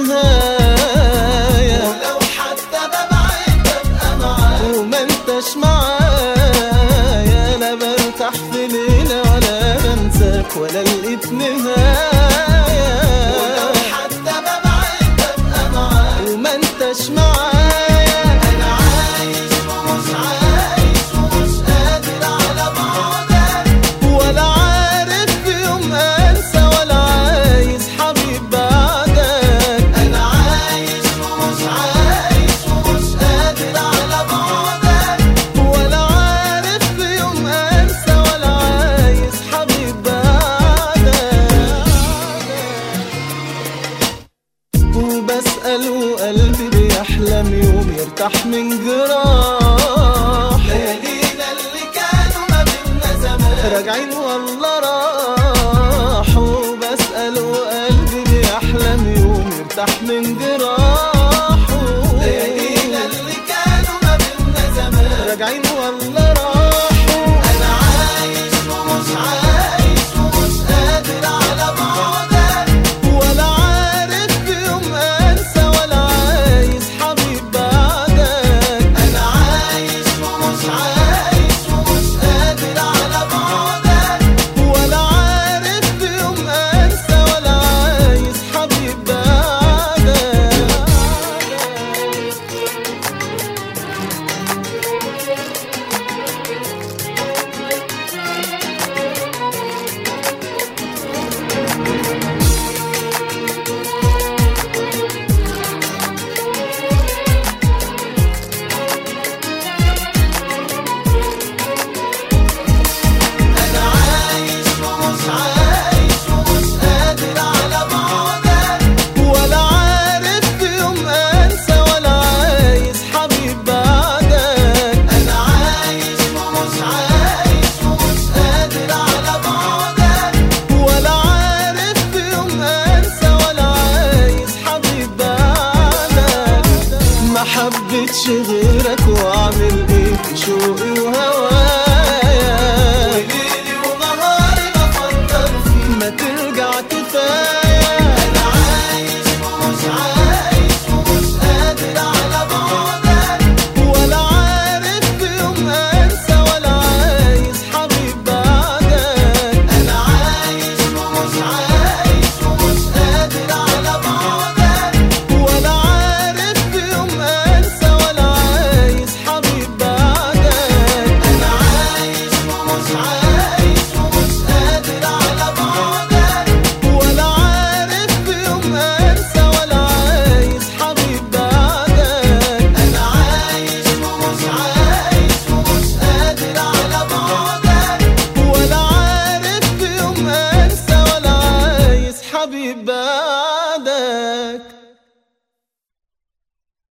نهاية ولو حتى ببعد ببقى معاك وما انتش معايا لا برتاح في ليلة ولا بنساك ولا لقيت نهاية ولو حتى ببعد ببقى معاك وما انتش معايا انا عايش ومش عايش ومش قادر على بعدك ولا عارف في يوم انسى ولا عايز حبيب بعدك انا عايش ومش عايش ومش قادر على بعدك ولا عارف في يوم انسى ولا عايز حبيب بعدك وبسأل وقلبي بيحلم يوم يرتاح من جراح ليالينا اللي كانوا ما بينا زمان راجعين والله راحوا بسأل وقلبي بيحلم يوم يرتاح من جراحه ليالينا اللي كانوا ما بينا زمان راجعين والله راحوا انا عايش ومش عايش ومش قادر على بعدك ولا عارف في يوم انسى ولا عايز حبيب بعدك انا عايش ومش عايش ومش قادر على بعدك ولا عارف في يوم انسى ولا عايز حبيب بعدك انا عايش ومش عايش ومش قادر على بعدك ولا عارف في يوم انسى ولا عايز حبيب بعدك انا عايش ومش عايش ومش قادر على بعدك ولا عارف في يوم انسى ولا عايز حبيب بعدك ما حبيتش غير